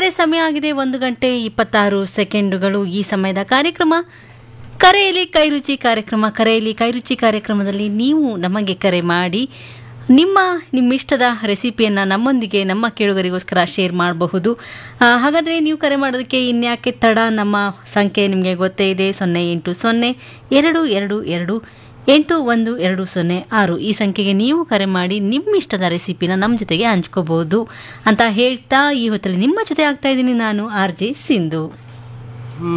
ಗೆಳೆಯರೆ ಸಮಯ ಆಗಿದೆ ಒಂದು ಗಂಟೆ ಇಪ್ಪತ್ತಾರು ಸೆಕೆಂಡುಗಳು ಈ ಸಮಯದ ಕಾರ್ಯಕ್ರಮ ಕರೆಯಲ್ಲಿ ಕೈರುಚಿ ಕಾರ್ಯಕ್ರಮ ಕರೆಯಲ್ಲಿ ಕೈರುಚಿ ಕಾರ್ಯಕ್ರಮದಲ್ಲಿ ನೀವು ನಮಗೆ ಕರೆ ಮಾಡಿ ನಿಮ್ಮ ನಿಮ್ಮಿಷ್ಟದ ರೆಸಿಪಿಯನ್ನು ನಮ್ಮೊಂದಿಗೆ ನಮ್ಮ ಕೇಳುಗರಿಗೋಸ್ಕರ ಶೇರ್ ಮಾಡಬಹುದು ಆ, ಹಾಗಾದರೆ ನೀವು ಕರೆ ಮಾಡೋದಕ್ಕೆ ಇನ್ಯಾಕೆ ತಡ ನಮ್ಮ ಸಂಖ್ಯೆ ನಿಮಗೆ ಗೊತ್ತೇ ಇದೆ ಸೊನ್ನೆ ಎಂಟು ಸೊನ್ನೆ ಎರಡು ಎರಡು ಎರಡು ಎಂಟು ಒಂದು ಎರಡು ಸೊನ್ನೆ ಆರು ಈ ಸಂಖ್ಯೆಗೆ ನೀವು ಕರೆ ಮಾಡಿ ನಿಮ್ಮ ಇಷ್ಟದ ರೆಸಿಪಿನ ನಮ್ಮ ಜೊತೆಗೆ ಹಂಚ್ಕೋಬಹುದು ಅಂತ ಹೇಳ್ತಾ ಈ ಹೊತ್ತಲ್ಲಿ ನಿಮ್ಮ ಜೊತೆ ಆಗ್ತಾ ಇದ್ದೀನಿ ನಾನು ಆರ್ ಜೆ ಸಿಂಧು